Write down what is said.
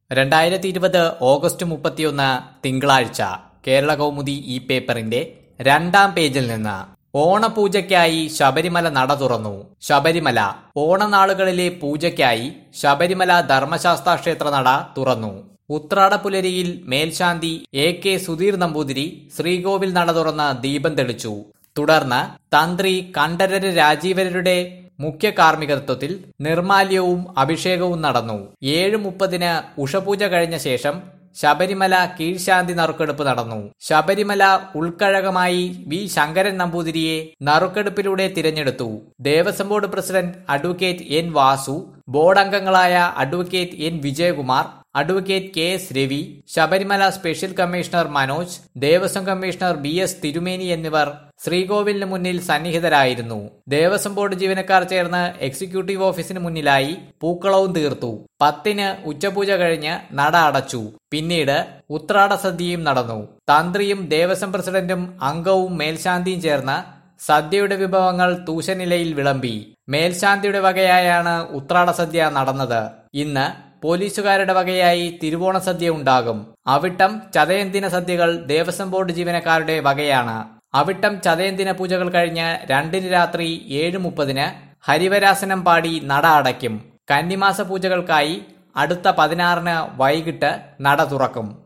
രണ്ടായിരത്തി ഇരുപത് ഓഗസ്റ്റ് മുപ്പത്തിയൊന്ന് തിങ്കളാഴ്ച കേരള കൗമുദി ഈ പേപ്പറിന്റെ രണ്ടാം പേജിൽ നിന്ന് ഓണപൂജയ്ക്കായി ശബരിമല നട തുറന്നു ശബരിമല ഓണനാളുകളിലെ പൂജയ്ക്കായി ശബരിമല ധർമ്മശാസ്ത്ര ക്ഷേത്ര നട തുറന്നു ഉത്രാടപുലരിയിൽ മേൽശാന്തി എ കെ സുധീർ നമ്പൂതിരി ശ്രീകോവിൽ നട തുറന്ന് ദീപം തെളിച്ചു തുടർന്ന് തന്ത്രി കണ്ഠരര് രാജീവരരുടെ മുഖ്യ കാർമ്മികത്വത്തിൽ നിർമാല്യവും അഭിഷേകവും നടന്നു ഏഴ് മുപ്പതിന് ഉഷപൂജ കഴിഞ്ഞ ശേഷം ശബരിമല കീഴ്ശാന്തി നറുക്കെടുപ്പ് നടന്നു ശബരിമല ഉൾക്കഴകമായി വി ശങ്കരൻ നമ്പൂതിരിയെ നറുക്കെടുപ്പിലൂടെ തിരഞ്ഞെടുത്തു Devaswom board president advocate N Vasu board അംഗങ്ങളായ advocate N Vijayakumar advocate K S Ravi Sabarimala special commissioner Manoj Devaswom commissioner B S Thirumeni എന്നിവർ ശ്രീകോവിലിന് മുന്നിൽ സന്നിഹിതരായിരുന്നു ദേവസ്വം ബോർഡ് ജീവനക്കാർ ചേർന്ന് എക്സിക്യൂട്ടീവ് ഓഫീസിന് മുന്നിലായി പൂക്കളവും തീർത്തു പത്തിന് ഉച്ചപൂജ കഴിഞ്ഞ് നട അടച്ചു പിന്നീട് ഉത്രാട സദ്യയും നടന്നു തന്ത്രിയും ദേവസ്വം പ്രസിഡന്റും അംഗവും മേൽശാന്തിയും ചേർന്ന് സദ്യയുടെ വിഭവങ്ങൾ തൂശനിലയിൽ വിളമ്പി മേൽശാന്തിയുടെ വകയായാണ് ഉത്രാട സദ്യ നടന്നത് ഇന്ന് പോലീസുകാരുടെ വകയായി തിരുവോണ സദ്യ ഉണ്ടാകും അവിട്ടം ചതയന്തിന സദ്യകൾ ദേവസ്വം ബോർഡ് ജീവനക്കാരുടെ വകയാണ് അവിട്ടം ചതയന്തിന പൂജകൾ കഴിഞ്ഞ് രണ്ടിന് രാത്രി ഏഴ് മുപ്പതിന് ഹരിവരാസനം പാടി നട അടയ്ക്കും കന്നിമാസ പൂജകൾക്കായി അടുത്ത പതിനാറിന് വൈകിട്ട് നട തുറക്കും